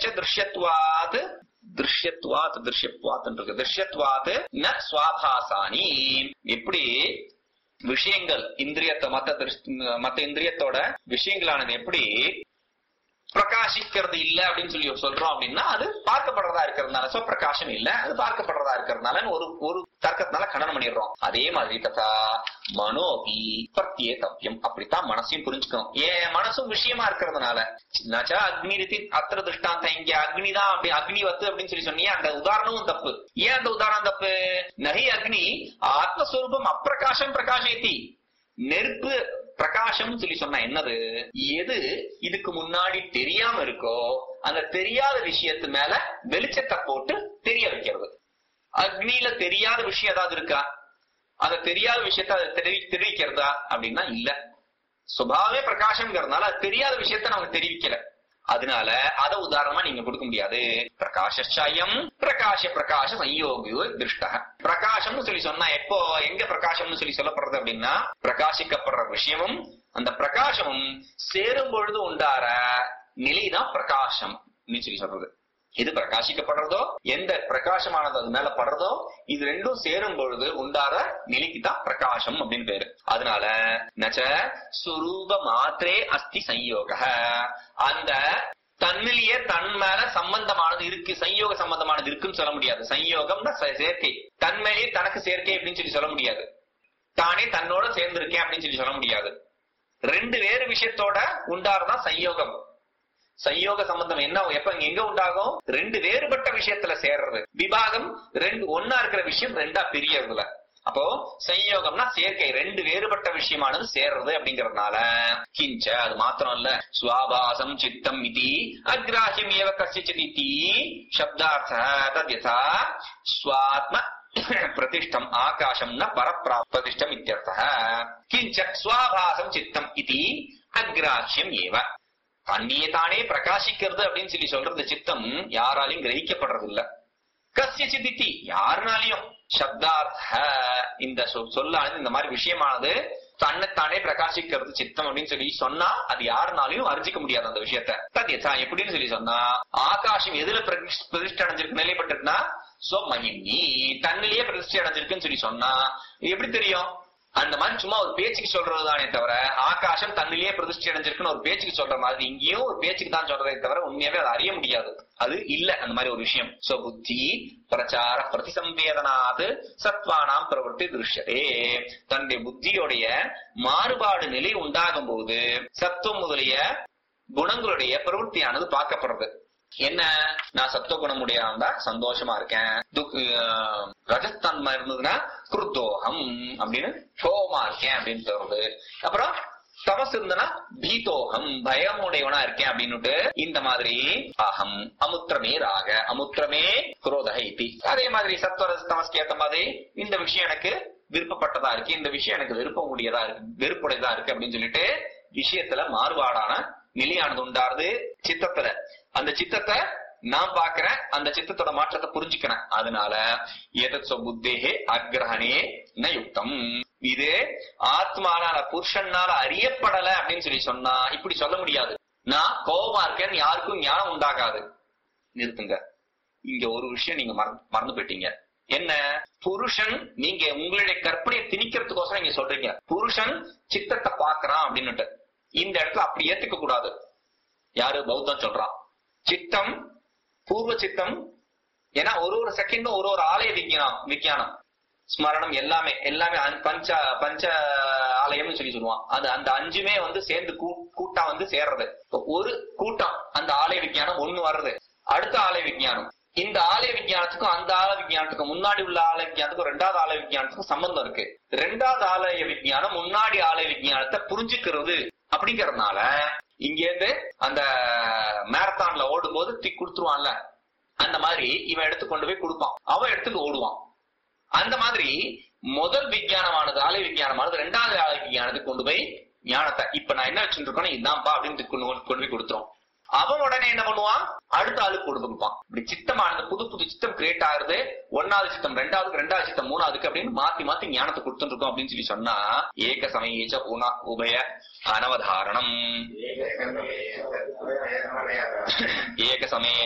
திருஷ்யத்வாத் திருஷ்யத்வாத் திருஷ்யத்வாத் இருக்கு திருஷ்யத்வாத் ந சுவாபாசானி எப்படி விஷயங்கள் இந்திரியத்தை மத்த திருஷ்டி- மத்த இந்திரியத்தோட விஷயங்களானது எப்படி பிரகாசிக்கிறது இல்ல அப்படின்னு சொல்லி சொல்றோம் அப்படின்னா அது பார்க்கப்படுறதா இருக்கிறதுனால சோ பிரகாசம் இல்ல அது பார்க்கப்படுறதா இருக்கிறதுனால ஒரு ஒரு தர்க்கத்தினால கண்டனம் பண்ணிடுறோம் அதே மாதிரி ததா மனோபி பிரத்யேகவியம் அப்படித்தான் மனசையும் புரிஞ்சுக்கணும் ஏன் மனசும் விஷயமா இருக்கிறதுனால நச்சா அக்னி ரீதி அத்திர திருஷ்டாந்தம் இங்க அக்னி தான் அப்படி அக்னி வத்து அப்படின்னு சொல்லி சொன்னீங்க அந்த உதாரணமும் தப்பு ஏன் அந்த உதாரணம் தப்பு நகி அக்னி ஆத்மஸ்வரூபம் அப்பிரகாசம் பிரகாசயத்தி நெருப்பு பிரகாசம் சொல்லி சொன்னா என்னது எது இதுக்கு முன்னாடி தெரியாம இருக்கோ அந்த தெரியாத விஷயத்து மேல வெளிச்சத்தை போட்டு தெரிய வைக்கிறது அக்னியில தெரியாத விஷயம் ஏதாவது இருக்கா அந்த தெரியாத விஷயத்த அதை தெரி தெரிவிக்கிறதா அப்படின்னா இல்ல சுபாவே பிரகாசம்ங்கிறதுனால அது தெரியாத விஷயத்த நமக்கு தெரிவிக்கல அதனால அத உதாரணமா நீங்க கொடுக்க முடியாது பிரகாஷம் பிரகாஷ பிரகாஷ சயோகியோ திருஷ்ட பிரகாசம்னு சொல்லி சொன்னா எப்போ எங்க பிரகாசம்னு சொல்லி சொல்லப்படுறது அப்படின்னா பிரகாசிக்கப்படுற விஷயமும் அந்த பிரகாசமும் சேரும் பொழுது உண்டார நிலைதான் பிரகாசம் சொல்லி சொல்றது எது பிரகாசிக்கப்படுறதோ எந்த பிரகாசமானது அது மேல படுறதோ இது ரெண்டும் சேரும் பொழுது உண்டார நிலைக்கு தான் பிரகாசம் அப்படின்னு பேரு அதனால நச்ச சுரூப மாத்திரே அஸ்தி சம்யோக அந்த தன்னிலேயே தன் மேல சம்பந்தமானது இருக்கு சம்யோக சம்பந்தமானது இருக்குன்னு சொல்ல முடியாது சம்யோகம்னா சே- சேர்க்கை தன்மையிலேயே தனக்கு சேர்க்கை அப்படின்னு சொல்லி சொல்ல முடியாது தானே தன்னோட சேர்ந்திருக்கேன் அப்படின்னு சொல்லி சொல்ல முடியாது ரெண்டு வேறு விஷயத்தோட உண்டாறதான் சம்யோகம் சம்யோக சம்பந்தம் என்ன எப்ப இங்க எங்க உண்டாகும் ரெண்டு வேறுபட்ட விஷயத்துல சேர்றது விபாகம் ரெண்டு ஒன்னா இருக்கிற விஷயம் ரெண்டா பிரியறதுல அப்போ சம்யோகம்னா சேர்க்கை ரெண்டு வேறுபட்ட விஷயமானது சேர்றது அப்படிங்கறதுனால கிஞ்ச அது மாத்திரம் இல்ல சுவாபாசம் சித்தம் இதி அக்ராஹியம் ஏவ கசிச்சித் இதி சப்தார்த்த தத்யதா ஸ்வாத்ம பிரதிஷ்டம் ஆகாசம் ந பரப்ரா பிரதிஷ்டம் இத்தியர்த்தः கிஞ்ச ஸ்வாபாசம் சித்தம் இதி அக்ராஹ்யம் ஏவ தன்னையே தானே பிரகாசிக்கிறது அப்படின்னு சொல்லி சொல்றது சித்தம் யாராலையும் கிரகிக்கப்படுறது இல்ல கசிய சித்தித்தி யாருனாலையும் சப்தார்த்த இந்த சொ- சொல்லானது இந்த மாதிரி விஷயமானது தன்னைத்தானே பிரகாசிக்கிறது சித்தம் அப்படின்னு சொல்லி சொன்னா அது யாருனாலையும் அறிஞ்சிக்க முடியாது அந்த விஷயத்த தத்யதா எப்படின்னு சொல்லி சொன்னா ஆகாசம் எதுல பிரதிஷ்- பிரதிஷ்டை அடைஞ்சிருக்கு நிலைப்பட்டிருக்குன்னா சோ மகிமி தன்னிலேயே பிரதிஷ்டை அடைஞ்சிருக்குன்னு சொல்லி சொன்னா இது எப்படி தெரியும் அந்த மாதிரி சும்மா ஒரு பேச்சுக்கு சொல்றதுதானே தவிர ஆகாசம் தன்னிலேயே பிரதிஷ்டை அடைஞ்சிருக்குன்னு ஒரு பேச்சுக்கு சொல்ற மாதிரி இங்கேயும் ஒரு பேச்சுக்கு தான் சொல்றதே தவிர உண்மையாவே அதை அறிய முடியாது அது இல்ல அந்த மாதிரி ஒரு விஷயம் சோ புத்தி பிரச்சார பிரதிசம்பேதனாது சத்வானாம் பிரவர்த்தி திருஷ்யதே தன்னுடைய புத்தியோடைய மாறுபாடு நிலை உண்டாகும் போது சத்துவம் முதலிய குணங்களுடைய பிரவൃத்தியானது பார்க்கப்படுறது என்ன நான் சத்துவ குணமுடைய இருந்தா சந்தோஷமா இருக்கேன் துக்- ஆஹ் ரஜஸ்தன்மை இருந்ததுன்னா குருத்தோகம் அப்படின்னு கோபமா இருக்கேன் அப்படின்னு சொல்றது அப்புறம் தமசு இருந்தனா பீதோகம் பயம் உடையவனா இருக்கேன் அப்படின்னுட்டு இந்த மாதிரி அகம் அமுத்திரமே ராக அமுத்திரமே குரோதக இத்தி அதே மாதிரி சத்வர தமஸ்க்கு ஏத்த மாதிரி இந்த விஷயம் எனக்கு விருப்பப்பட்டதா இருக்கு இந்த விஷயம் எனக்கு விருப்பம் உடையதா இருக்கு வெறுப்புடையதா இருக்கு அப்படின்னு சொல்லிட்டு விஷயத்துல மாறுபாடான நிலையானது உண்டாருது சித்தத்துல அந்த சித்தத்தை நான் பாக்குறேன் அந்த சித்தத்தோட மாற்றத்தை புரிஞ்சுக்கிறேன் அதனால ஏதத் புத்தேகே அக்ரஹணே ந யுக்தம் இது ஆத்மானால புருஷனால அறியப்படல அப்படின்னு சொல்லி சொன்னா இப்படி சொல்ல முடியாது நான் கோபமா இருக்கேன்னு யாருக்கும் ஞானம் உண்டாகாது நிறுத்துங்க இங்க ஒரு விஷயம் நீங்க மறந்து மறந்து போயிட்டீங்க என்ன புருஷன் நீங்க உங்களுடைய கற்பனையை திணிக்கிறதுக்கோசரம் நீங்க சொல்றீங்க புருஷன் சித்தத்தை பாக்குறான் அப்படின்னுட்டு இந்த இடத்துல அப்படி ஏத்துக்க கூடாது யாரு பௌத்தம் சொல்றான் சித்தம் பூர்வ சித்தம் ஏன்னா ஒரு ஒரு செகண்டும் ஒரு ஒரு ஆலய விஞ்ஞானம் விஞ்ஞானம் ஸ்மரணம் எல்லாமே எல்லாமே அஞ்~ பஞ்ச பஞ்ச ஆலயம்னு சொல்லி சொல்லுவான் அது அந்த அஞ்சுமே வந்து சேர்ந்து கூ- கூட்டா வந்து சேர்றது இப்ப ஒரு கூட்டம் அந்த ஆலய விஞ்ஞானம் ஒண்ணு வர்றது அடுத்த ஆலய விஞ்ஞானம் இந்த ஆலய விஞ்ஞானத்துக்கும் அந்த ஆலய விஞ்ஞானத்துக்கும் முன்னாடி உள்ள ஆலய விஞ்ஞானத்துக்கும் ரெண்டாவது ஆலய விஞ்ஞானத்துக்கும் சம்பந்தம் இருக்கு ரெண்டாவது ஆலய விஞ்ஞானம் முன்னாடி ஆலய விஞ்ஞானத்தை புரிஞ்சுக்கிறது அப்படிங்கறதுனால இங்க இருந்து அந்த மேரத்தான்ல ஓடும்போது திக் கொடுத்துருவான்ல அந்த மாதிரி இவன் எடுத்து கொண்டு போய் கொடுப்பான் அவன் எடுத்துட்டு ஓடுவான் அந்த மாதிரி முதல் விஞ்ஞானமானது ஆலை விஞ்ஞானமானது ரெண்டாவது ஆலை விஞ்ஞானத்துக்கு கொண்டு போய் ஞானத்தை இப்ப நான் என்ன வச்சுட்டு இருக்கேன் இதுதான்ப்பா அப்படின்னு கொண்டு வந்து- கொண்டு போய் கொடுத்துரும் அவன் உடனே என்ன பண்ணுவான் அடுத்த ஆளுக்கு கொண்டு கொடுப்பான் இப்படி சித்தமானது புது புது சித்தம் கிரியேட் ஆகுது ஒன்னாவது சித்தம் ரெண்டாவது ரெண்டாவது சித்தம் மூணாவதுக்கு அப்படின்னு மாத்தி மாத்தி ஞானத்தை கொடுத்துட்டு இருக்கோம் அப்படின்னு சொல்லி சொன்னா ஏக சமயேச்ச உண உபய அனவதாரணம் ஏக சமய